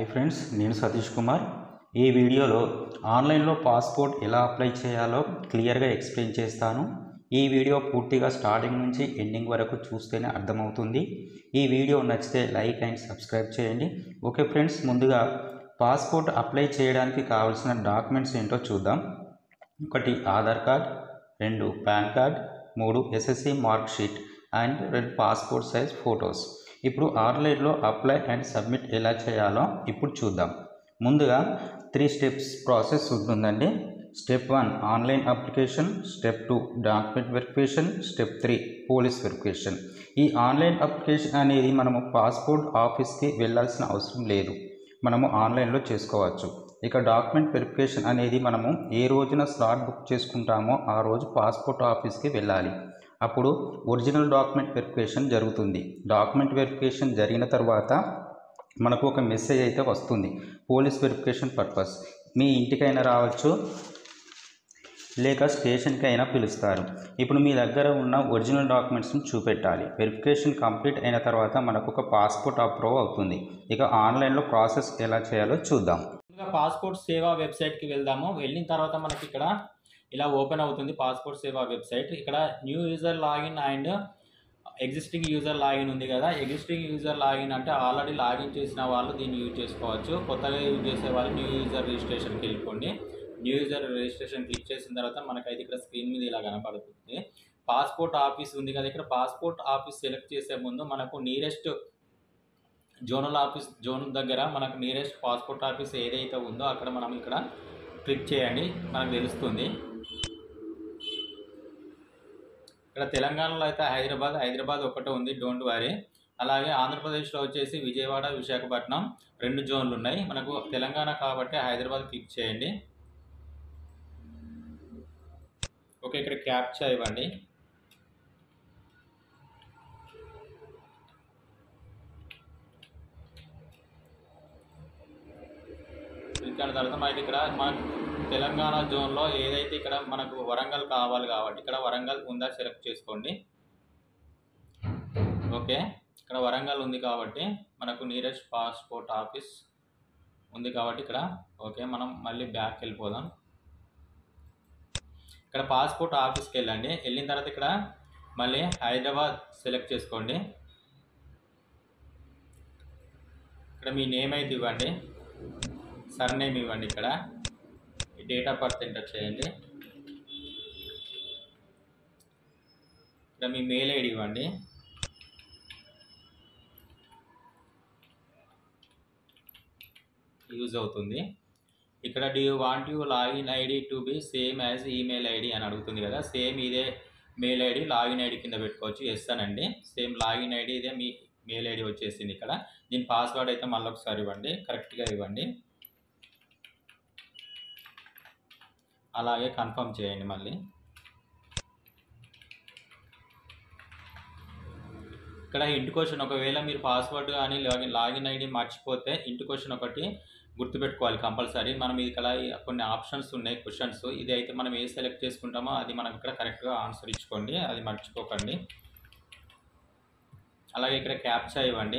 hi friends నేను సతీష్ కుమార్ ఈ వీడియోలో ఆన్లైన్లో పాస్పోర్ట్ ఎలా అప్లై చేయాలో క్లియర్గా ఎక్స్ప్లెయిన్ చేస్తాను ఈ వీడియో పూర్తిగా స్టార్టింగ్ నుంచి ఎండింగ్ వరకు చూస్తేనే అర్థమవుతుంది ఈ వీడియో నచ్చితే లైక్ అండ్ సబ్స్క్రైబ్ చేయండి ఓకే ఫ్రెండ్స్ ముందుగా పాస్పోర్ట్ అప్లై చేయడానికి కావాల్సిన డాక్యుమెంట్స్ ఏంటో చూద్దాం ఒకటి ఆధార్ కార్డ్ రెండు పాన్ కార్డ్ మూడు ఎస్ఎస్సి మార్క్ షీట్ అండ్ రెండు పాస్పోర్ట్ సైజ్ ఫొటోస్ ఇప్పుడు ఆన్లైన్లో అప్లై అండ్ సబ్మిట్ ఎలా చేయాలో ఇప్పుడు చూద్దాం ముందుగా త్రీ స్టెప్స్ ప్రాసెస్ ఉంటుందండి step one online application step two document verification step three police verification ఈ ఆన్లైన్ అప్లికేషన్ అనేది మనము పాస్పోర్ట్ ఆఫీస్కి వెళ్ళాల్సిన అవసరం లేదు మనము ఆన్లైన్లో చేసుకోవచ్చు ఇక డాక్యుమెంట్ వెరిఫికేషన్ అనేది మనము ఏ రోజున స్లాట్ బుక్ చేసుకుంటామో ఆ రోజు పాస్పోర్ట్ ఆఫీస్కి వెళ్ళాలి అప్పుడు ఒరిజినల్ డాక్యుమెంట్ వెరిఫికేషన్ జరుగుతుంది డాక్యుమెంట్ వెరిఫికేషన్ జరిగిన తర్వాత మనకు ఒక మెసేజ్ అయితే వస్తుంది పోలీస్ వెరిఫికేషన్ పర్పస్ మీ ఇంటికైనా రావచ్చు లేక స్టేషన్కి అయినా పిలుస్తారు ఇప్పుడు మీ దగ్గర ఉన్న ఒరిజినల్ డాక్యుమెంట్స్ని చూపెట్టాలి వెరిఫికేషన్ కంప్లీట్ అయిన తర్వాత మనకు ఒక పాస్పోర్ట్ అప్రూవ్ అవుతుంది ఇక ఆన్లైన్లో ప్రాసెస్ ఎలా చేయాలో చూద్దాం ముందుగా పాస్పోర్ట్ సేవా వెబ్సైట్కి వెళ్దాము వెళ్ళిన తర్వాత మనకి ఇక్కడ ఇలా ఓపెన్ అవుతుంది పాస్పోర్ట్ సేవా వెబ్సైట్ ఇక్కడ new user login and existing user login ఉంది కదా ఎగ్జిస్టింగ్ యూజర్ లాగిన్ అంటే ఆల్రెడీ లాగిన్ చేసిన వాళ్ళు దీన్ని యూజ్ చేసుకోవచ్చు కొత్తగా యూజ్ చేసే వాళ్ళు న్యూ యూజర్ రిజిస్ట్రేషన్కి వెళ్ళిపోండి న్యూ యూజర్ రిజిస్ట్రేషన్ క్లిక్ చేసిన తర్వాత మనకైతే ఇక్కడ స్క్రీన్ మీద ఇలా కనపడుతుంది పాస్పోర్ట్ ఆఫీస్ ఉంది కదా ఇక్కడ పాస్పోర్ట్ ఆఫీస్ సెలెక్ట్ చేసే ముందు మనకు నియరెస్ట్ జోనల్ ఆఫీస్ జోన్ దగ్గర మనకు నియరెస్ట్ పాస్పోర్ట్ ఆఫీస్ ఏదైతే ఉందో అక్కడ మనం ఇక్కడ క్లిక్ చేయండి మనకు తెలుస్తుంది ఇక్కడ తెలంగాణలో అయితే హైదరాబాద్ హైదరాబాద్ ఒకటే ఉంది డోంట్ వరీ అలాగే ఆంధ్రప్రదేశ్లో వచ్చేసి విజయవాడ విశాఖపట్నం రెండు జోన్లు ఉన్నాయి మనకు తెలంగాణ కాబట్టి హైదరాబాద్ క్లిక్ చేయండి ఓకే ఇక్కడ క్యాప్చా ఇవ్వండి క్లిక్ అయిన తర్వాత మనకి ఇక్కడ మన తెలంగాణ జోన్లో ఏదైతే ఇక్కడ మనకు వరంగల్ కావాలి కాబట్టి ఇక్కడ వరంగల్ ఉందా సెలెక్ట్ చేసుకోండి ఓకే ఇక్కడ వరంగల్ ఉంది కాబట్టి మనకు నియరెస్ట్ పాస్పోర్ట్ ఆఫీస్ ఉంది కాబట్టి ఇక్కడ ఓకే మనం మళ్ళీ బ్యాక్ వెళ్ళిపోదాం ఇక్కడ పాస్పోర్ట్ ఆఫీస్కి వెళ్ళండి వెళ్ళిన తర్వాత ఇక్కడ మళ్ళీ హైదరాబాద్ సెలెక్ట్ చేసుకోండి ఇక్కడ మీ నేమ్ అయితే ఇవ్వండి సర్నేమ్ ఇవ్వండి ఇక్కడ డేట్ ఆఫ్ బర్త్ ఎంటర్ చేయండి ఇక్కడ మీ మెయిల్ ఐడి ఇవ్వండి యూజ్ అవుతుంది ఇక్కడ do you want you login ID to be same as email ID అని అడుగుతుంది కదా సేమ్ ఇదే మెయిల్ ఐడి లాగిన్ ఐడి కింద పెట్టుకోవచ్చు ఎస్ అనండి సేమ్ లాగిన్ ఐడి ఇదే మీ మెయిల్ ఐడి వచ్చేసింది ఇక్కడ దీని పాస్వర్డ్ అయితే మళ్ళీ ఒకసారి ఇవ్వండి కరెక్ట్గా ఇవ్వండి అలాగే కన్ఫర్మ్ చేయండి మళ్ళీ ఇక్కడ ఇంటి క్వశ్చన్ ఒకవేళ మీరు పాస్వర్డ్ కానీ లాగిన్ లాగిన్ ఐడి మర్చిపోతే ఇంటి క్వశ్చన్ ఒకటి గుర్తుపెట్టుకోవాలి కంపల్సరీ మనం ఇక్కడ కొన్ని ఆప్షన్స్ ఉన్నాయి క్వశ్చన్స్ ఇది అయితే మనం ఏ సెలెక్ట్ చేసుకుంటామో అది మనం ఇక్కడ కరెక్ట్గా ఆన్సర్ ఇచ్చుకోండి అది మర్చిపోకండి అలాగే ఇక్కడ క్యాప్చా ఇవ్వండి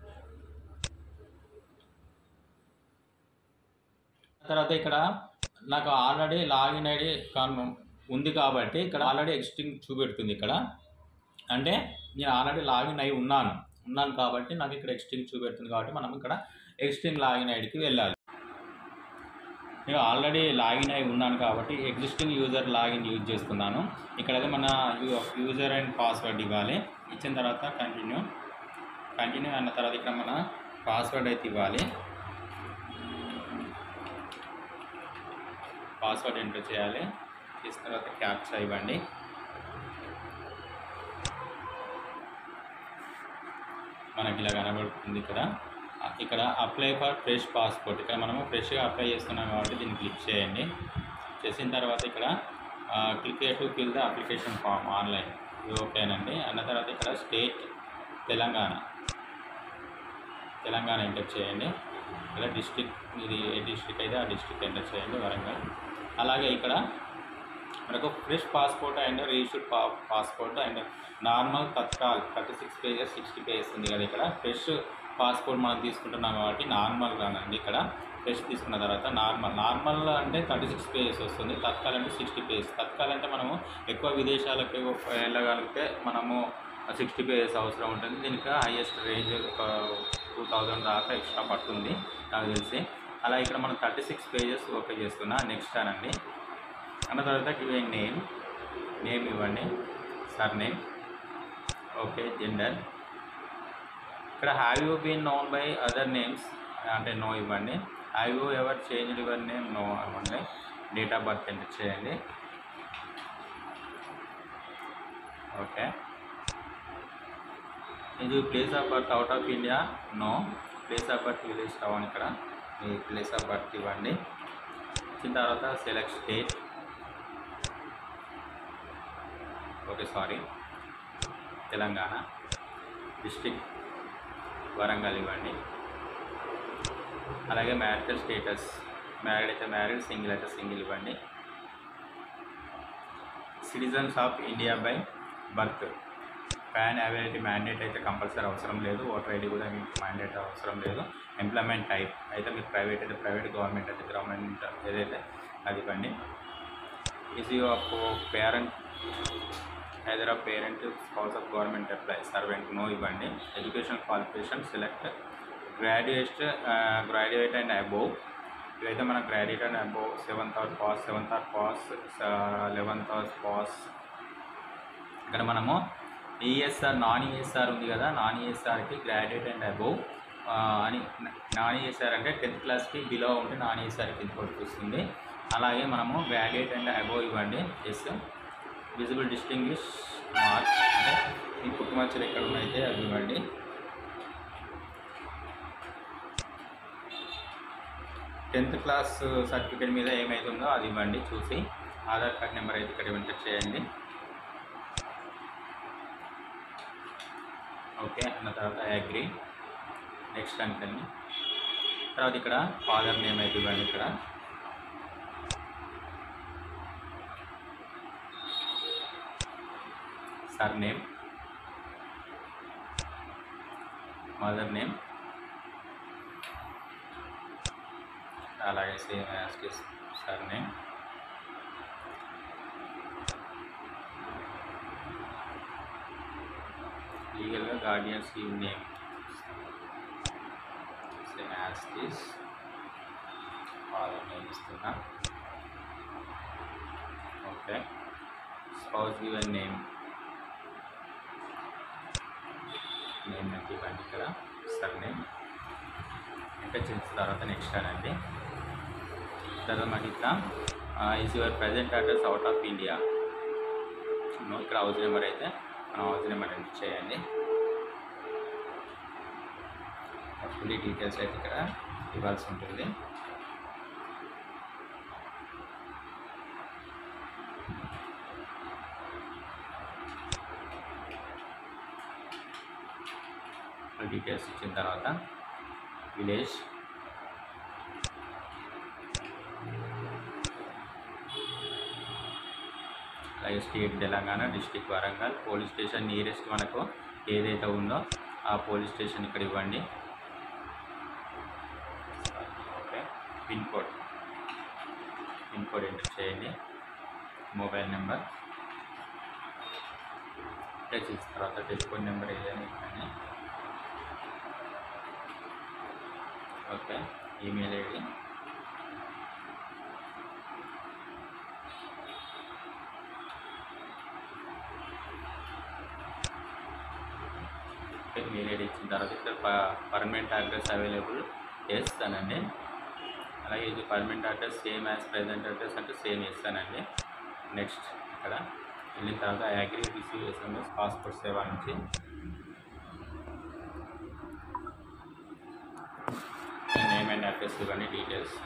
తర్వాత ఇక్కడ నాకు ఆల్రెడీ లాగిన్ ఐడి ఉంది కాబట్టి ఇక్కడ ఆల్రెడీ ఎక్స్టింగ్ చూపెడుతుంది ఇక్కడ అంటే నేను ఆల్రెడీ లాగిన్ అయి ఉన్నాను ఉన్నాను కాబట్టి నాకు ఇక్కడ ఎక్స్టింగ్ చూపెడుతుంది కాబట్టి మనం ఇక్కడ ఎక్స్టింగ్ లాగిన్ ఐడికి వెళ్ళాలి నేను ఆల్రెడీ లాగిన్ అయి ఉన్నాను కాబట్టి ఎగ్జిస్టింగ్ యూజర్ లాగిన్ యూజ్ చేస్తున్నాను ఇక్కడైతే మన యూజర్ అండ్ పాస్వర్డ్ ఇవ్వాలి ఇచ్చిన తర్వాత కంటిన్యూ కంటిన్యూ అన్న తర్వాత ఇక్కడ మన పాస్వర్డ్ అయితే ఇవ్వాలి పాస్వర్డ్ ఎంటర్ చేయాలి చేసిన తర్వాత క్యాప్చా ఇవ్వండి మనకి ఇలా కనబడుతుంది ఇక్కడ ఇక్కడ అప్లై ఫర్ ఫ్రెష్ పాస్పోర్ట్ ఇక్కడ మనము ఫ్రెష్గా అప్లై చేస్తున్నాం కాబట్టి దీన్ని క్లిక్ చేయండి చేసిన తర్వాత ఇక్కడ click to fill the application form online ఇది ఓకేనండి అన్న తర్వాత ఇక్కడ స్టేట్ తెలంగాణ తెలంగాణ ఎంటర్ చేయండి ఇక్కడ డిస్టిక్ ఇది ఏ డిస్టిక్ అయితే ఆ డిస్టిక్ ఎంటర్ చేయండి వరంగల్ అలాగే ఇక్కడ మనకు ఫ్రెష్ పాస్పోర్ట్ అండ్ రీఇష్యూడ్ పా passport and normal Tatkal thirty six pages sixty pages ఉంది కదా ఇక్కడ ఫ్రెష్ పాస్పోర్ట్ మనం తీసుకుంటున్నాం కాబట్టి నార్మల్గానండి ఇక్కడ ఫ్రెష్ తీసుకున్న తర్వాత నార్మల్ నార్మల్ అంటే థర్టీ సిక్స్ పేజెస్ వస్తుంది తత్కాల్ అంటే సిక్స్టీ పేజెస్ తత్కాల్ అంటే మనము ఎక్కువ విదేశాలకు వెళ్ళగలిగితే మనము సిక్స్టీ పేజెస్ అవసరం ఉంటుంది దీనికి హైయెస్ట్ రేంజ్ ఒక టూ థౌజండ్ దాకా ఎక్స్ట్రా పడుతుంది నాకు తెలిసి అలా ఇక్కడ మనం థర్టీ సిక్స్ పేజెస్ ఓకే చేస్తున్నా నెక్స్ట్ అనండి అన్న తర్వాత గివెన్ నేమ్ నేమ్ ఇవ్వండి సర్ నేమ్ ఓకే జెండర్ ఇక్కడ have you been known by other names అంటే నో ఇవ్వండి have you ever change your name no ఇవ్వండి డేట్ ఆఫ్ బర్త్ ఎంటర్ చేయండి ఓకే ఇది place of birth out of India no place of birth village town ఇక్కడ మీ place of birth ఇవ్వండి ఇచ్చిన తర్వాత select state okay sorry Telangana district Warangal ఇవ్వండి అలాగే మ్యారిటల్ స్టేటస్ మ్యారీడ్ అయితే మ్యారీడ్ సింగిల్ అయితే సింగిల్ ఇవ్వండి citizens of India by birth PAN availability mandate అయితే కంపల్సరీ అవసరం లేదు ఓటర్ ఐడి కూడా మీకు మ్యాండేట్ అవసరం లేదు ఎంప్లాయ్మెంట్ టైప్ అయితే మీరు ప్రైవేట్ అయితే ప్రైవేట్ గవర్నమెంట్ అయితే గవర్నమెంట్ ఏదైతే అది ఇవ్వండి is of parent either a parent spouse of government employee servant no ఇవ్వండి education qualification select graduate graduate and above ఇదైతే మన graduate and above seventh or pass seventh or pass eleventh or pass ఇక్కడ మనము ESR non ESR ఉంది కదా non ఈఎస్ఆర్కి graduate and above అని non ESR అంటే టెన్త్ క్లాస్కి బిలో ఉంటే నాన్ ఈఎస్ఆర్ కింద వస్తుంది అలాగే మనము గ్రాడ్యుయేట్ అండ్ అబోవ్ ఇవ్వండి ఎస్ విజిబుల్ డిస్టింగ్విష్ మార్క్ అంటే ఈ పుట్టుమచ్చలు ఎక్కడ ఉన్నాయితే అవి ఇవ్వండి టెన్త్ క్లాస్ సర్టిఫికేట్ మీద ఏమైతుందో అది ఇవ్వండి చూసి ఆధార్ కార్డ్ నెంబర్ అయితే ఇక్కడ ఎంటర్ చేయండి ఓకే అన్న తర్వాత అగ్రి నెక్స్ట్ అంకండి తర్వాత ఇక్కడ ఫాదర్ నేమ్ అయితే ఇవ్వండి ఇక్కడ సర్ నేమ్ మదర్ నేమ్ అలాగే సేమ్ యాజ్ సర్ నేమ్ లీగల్గా గార్డియన్స్ ఈ name same as this father name ఇస్తున్నా okay spouse given name name నాకు ఇవ్వండి ఇక్కడ సర్ నేమ్ ఇంకా చేసిన తర్వాత నెక్స్ట్ అనండి తర్వాత మనకి ఇట్లా is your present address out of India ఇక్కడ హౌస్ నెంబర్ అయితే మనం హౌస్ నెంబర్ ఎంటర్ చేయండి ఫుల్ డీటెయిల్స్ అయితే ఇక్కడ ఇవ్వాల్సి ఉంటుంది డీటెయిల్స్ ఇచ్చిన తర్వాత విలేజ్ అలాగే state Telangana district Warangal police station nearest మనకు ఏదైతే ఉందో ఆ పోలీస్ స్టేషన్ ఇక్కడ ఇవ్వండి okay pin code pin code enter చేయండి మొబైల్ నెంబర్ టచ్ ఇచ్చిన తర్వాత టెలిఫోన్ నెంబర్ ఏదైనా ఇవ్వండి okay email ID mail ID ఇచ్చిన తర్వాత ఇక్కడ పర్మనెంట్ అడ్రస్ అవైలబుల్ ఎస్ అనండి అలాగే ఇది permanent address same as present address అంటే సేమ్ ఇస్తానండి నెక్స్ట్ ఇక్కడ వెళ్ళిన తర్వాత I agree receive SMS passport Seva నుంచి నేమ్ అండ్ అడ్రస్ ఇవన్నీ డీటెయిల్స్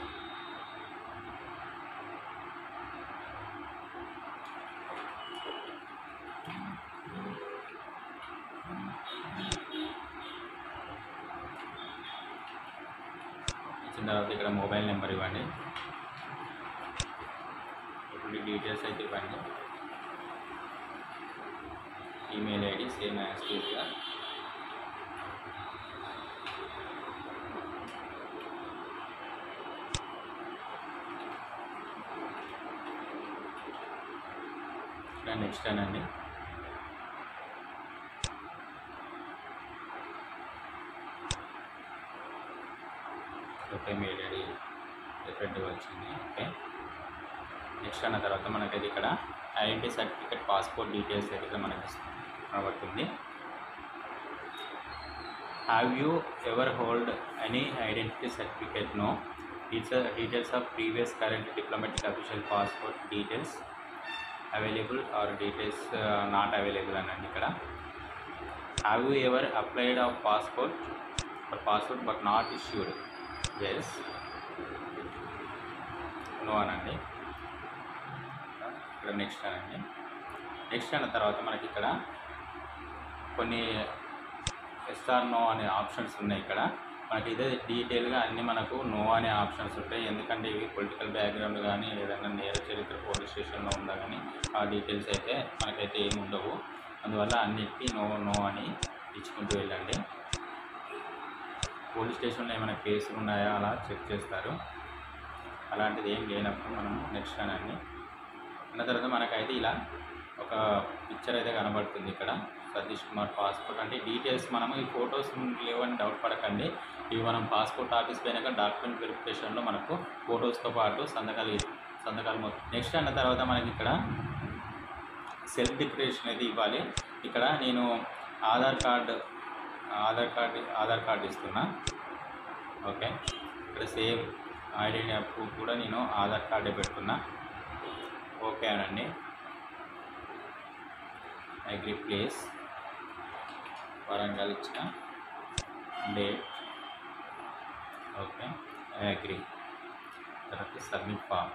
ఇచ్చిన తర్వాత ఇక్కడ మొబైల్ నెంబర్ ఇవ్వండి ఇప్పుడు డీటెయిల్స్ అయితే ఇవ్వండి email ID same as usual next అనండి ఓకే మెయిల్ ఐడి డిఫరెంట్గా వచ్చింది ఓకే నెక్స్ట్ అన్న తర్వాత మనకైతే ఇక్కడ ఐడెంటిటీ సర్టిఫికేట్ పాస్పోర్ట్ డీటెయిల్స్ అయితే ఇక్కడ మనకి కనబడుతుంది have you ever hold any identity certificate no it's details of previous current diplomatic official passport details available or details not available అనండి ఇక్కడ have you ever applied of passport for passport but not issued yes no అనండి ఇక్కడ next అనండి next అన్న తర్వాత మనకి ఇక్కడ కొన్ని ఎస్ఆర్ నో అనే ఆప్షన్స్ ఉన్నాయి ఇక్కడ మనకి ఇదే డీటెయిల్గా అన్నీ మనకు నో అనే ఆప్షన్స్ ఉంటాయి ఎందుకంటే ఇవి పొలిటికల్ బ్యాక్గ్రౌండ్ కానీ ఏదైనా నేర చరిత్ర పోలీస్ స్టేషన్లో ఉందా కానీ ఆ డీటెయిల్స్ అయితే మనకైతే ఏమి ఉండవు అందువల్ల అన్నిటికీ నో నో అని ఇచ్చుకుంటూ వెళ్ళండి పోలీస్ స్టేషన్లో ఏమైనా కేసులు ఉన్నాయా అలా చెక్ చేస్తారు అలాంటిది ఏం లేనప్పుడు మనం నెక్స్ట్ అనండి అన్న తర్వాత మనకైతే ఇలా ఒక పిక్చర్ అయితే కనబడుతుంది ఇక్కడ సతీష్ కుమార్ పాస్పోర్ట్ అంటే డీటెయిల్స్ మనము ఈ ఫొటోస్ లేవని డౌట్ పడకండి ఇవి మనం పాస్పోర్ట్ ఆఫీస్ పోయినాక డాక్యుమెంట్ వెరిఫికేషన్లో మనకు ఫొటోస్తో పాటు సంతకాలు సంతకాలు మొత్తం నెక్స్ట్ అన్న తర్వాత మనకి ఇక్కడ సెల్ఫ్ డిక్లరేషన్ అయితే ఇవ్వాలి ఇక్కడ నేను Aadhaar card Aadhaar card Aadhaar card ఇస్తున్నా ఓకే ఇక్కడ సేవ్ ఐడెంటిటీ ప్రూఫ్ కూడా నేను ఆధార్ కార్డే పెడుతున్నా ఓకే అనండి అగ్రి ప్లేస్ వరంగల్ ఇచ్చిన డేట్ ఓకే అగ్రి తర్వాత సబ్మిట్ ఫామ్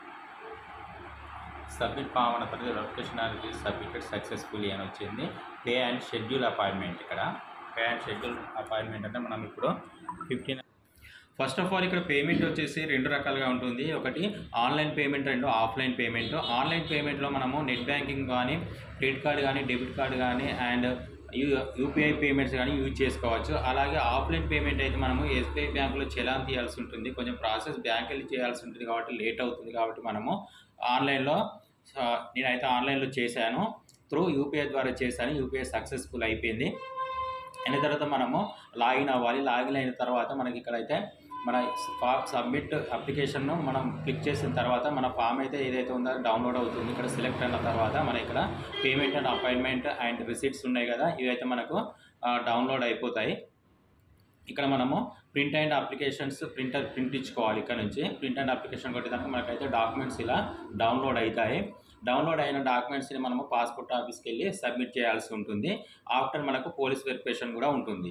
సబ్మిట్ ఫామ్ అన్న తర్వాత వెరిఫికేషన్ అనేది సబ్మిటెడ్ సక్సెస్ఫుల్లీ అని వచ్చింది పే అండ్ షెడ్యూల్ అపాయింట్మెంట్ ఇక్కడ పే అండ్ షెడ్యూల్ అపాయింట్మెంట్ అంటే మనం ఇప్పుడు ఫిఫ్టీన్ ఫస్ట్ ఆఫ్ ఆల్ ఇక్కడ పేమెంట్ వచ్చేసి రెండు రకాలుగా ఉంటుంది ఒకటి ఆన్లైన్ పేమెంట్ రెండు ఆఫ్లైన్ పేమెంట్ ఆన్లైన్ పేమెంట్లో మనము నెట్ బ్యాంకింగ్ కానీ క్రెడిట్ కార్డ్ కానీ డెబిట్ కార్డ్ కానీ అండ్ యూ యూపీఐ పేమెంట్స్ కానీ యూజ్ చేసుకోవచ్చు అలాగే ఆఫ్లైన్ పేమెంట్ అయితే మనము ఎస్బీఐ బ్యాంకులో చలాన్ తీయాల్సి ఉంటుంది కొంచెం ప్రాసెస్ బ్యాంక్ వెళ్ళి చేయాల్సి ఉంటుంది కాబట్టి లేట్ అవుతుంది కాబట్టి మనము ఆన్లైన్లో ఆ, నేనైతే ఆన్లైన్లో చేశాను త్రూ యూపీఐ ద్వారా చేశాను యూపీఐ సక్సెస్ఫుల్ అయిపోయింది అయిన తర్వాత మనము లాగిన్ అవ్వాలి లాగిన్ అయిన తర్వాత మనకి ఇక్కడైతే మన ఫామ్ సబ్మిట్ అప్లికేషన్ను మనం క్లిక్ చేసిన తర్వాత మన ఫామ్ అయితే ఏదైతే ఉందో అది డౌన్లోడ్ అవుతుంది ఇక్కడ సెలెక్ట్ అయిన తర్వాత మన ఇక్కడ payment and appointment and receipts ఉన్నాయి కదా ఇవైతే మనకు డౌన్లోడ్ అయిపోతాయి ఇక్కడ మనము print and applications printer print ఇచ్చుకోవాలి ఇక్కడ నుంచి ప్రింట్ అండ్ అప్లికేషన్ కొట్టేదానికి మనకైతే డాక్యుమెంట్స్ ఇలా డౌన్లోడ్ అవుతాయి డౌన్లోడ్ అయిన డాక్యుమెంట్స్ని మనము పాస్పోర్ట్ ఆఫీస్కి వెళ్ళి సబ్మిట్ చేయాల్సి ఉంటుంది ఆఫ్టర్ మనకు పోలీస్ వెరిఫికేషన్ కూడా ఉంటుంది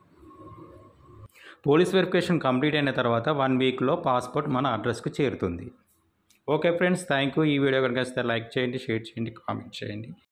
పోలీస్ వెరిఫికేషన్ కంప్లీట్ అయిన తర్వాత వన్ వీక్లో పాస్పోర్ట్ మన అడ్రస్కు చేరుతుంది ఓకే ఫ్రెండ్స్ థ్యాంక్ యూ ఈ వీడియో కనుక లైక్ చేయండి షేర్ చేయండి కామెంట్ చేయండి